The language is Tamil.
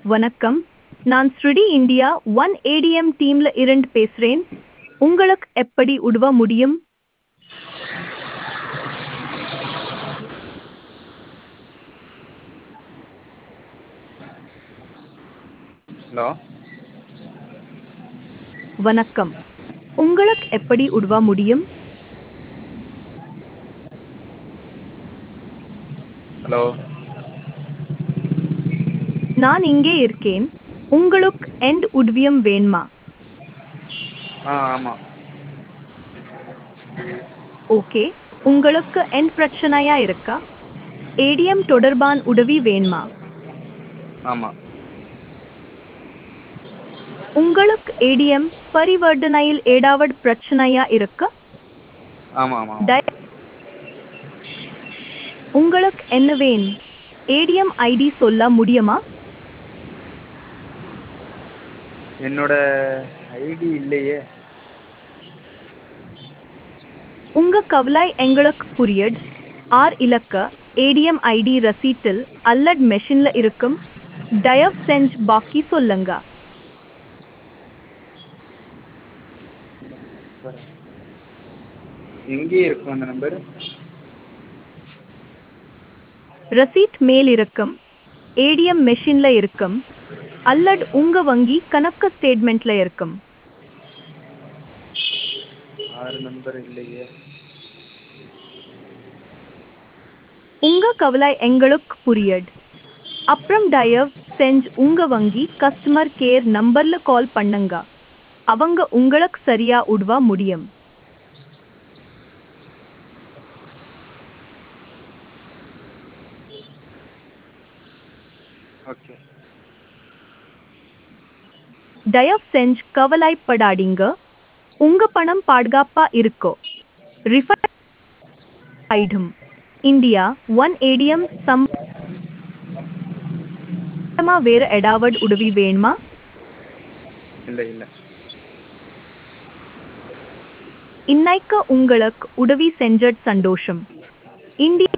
வணக்கம் நான் ஸ்ருடி இந்தியா ஒன் ஏடிஎம் டீம்ல இருந்து பேசுறேன் உங்களுக்கு எப்படி உதவ முடியும் ஹலோ வணக்கம் உங்களுக்கு எப்படி உதவ முடியும் ஹலோ நான் இங்கே இருக்கேன் உங்களுக்கு எண்ட் உதவியம் வேணுமா ஆ ஆமாம் ஓகே உங்களுக்கு எண்ட் பிரச்சனையா இருக்கா ஏடிஎம் தொடர்பான உதவி வேணுமா ஆமாம் உங்களுக்கு ஏடிஎம் பரிவர்த்தனையில் ஏதாவது பிரச்சனையா இருக்கா ஆமாம் ஆமாம் டய- உங்களுக்கு என்ன வேணும் ஏடிஎம் ஐடி சொல்ல முடியுமா என்னோட ஐடி இல்லையே உங்க கவலை எங்களுக்கு புரியுது ஆர் இலக்க ஏடிஎம் ஐடி ரசீட்டில் அல்லது மெஷின்ல இருக்கும் தயவு செஞ்சு பாக்கி சொல்லுங்க எங்கே இருக்கும் அந்த நம்பர் ரசீட் மேல் இருக்கும் ஏடிஎம் மெஷின்ல இருக்கும் அல்லது உங்க வங்கி கணக்கு ஸ்டேட்மெண்ட்ல இருக்கும் ஆறு நம்பர் இல்லையே உங்க கவலை எங்களுக்கு புரியுது அப்புறம் தயவு செஞ்சு உங்க வங்கி கஸ்டமர் கேர் நம்பர்ல கால் பண்ணுங்க அவங்க உங்களுக்கு சரியா உதவ முடியும் ஓகே தயவு செஞ்சு கவலைப்படாதீங்க உங்க பணம் பாதுகாப்பா இருக்கோ ரிஃபண்ட் ஆயிடும் இந்தியா ஒன் ஏடிஎம் சம்பந்தமா வேற ஏதாவது உதவி வேணுமா இல்லை இல்லை இன்னைக்கு உங்களுக்கு உதவி செஞ்சது சந்தோஷம் இந்தியா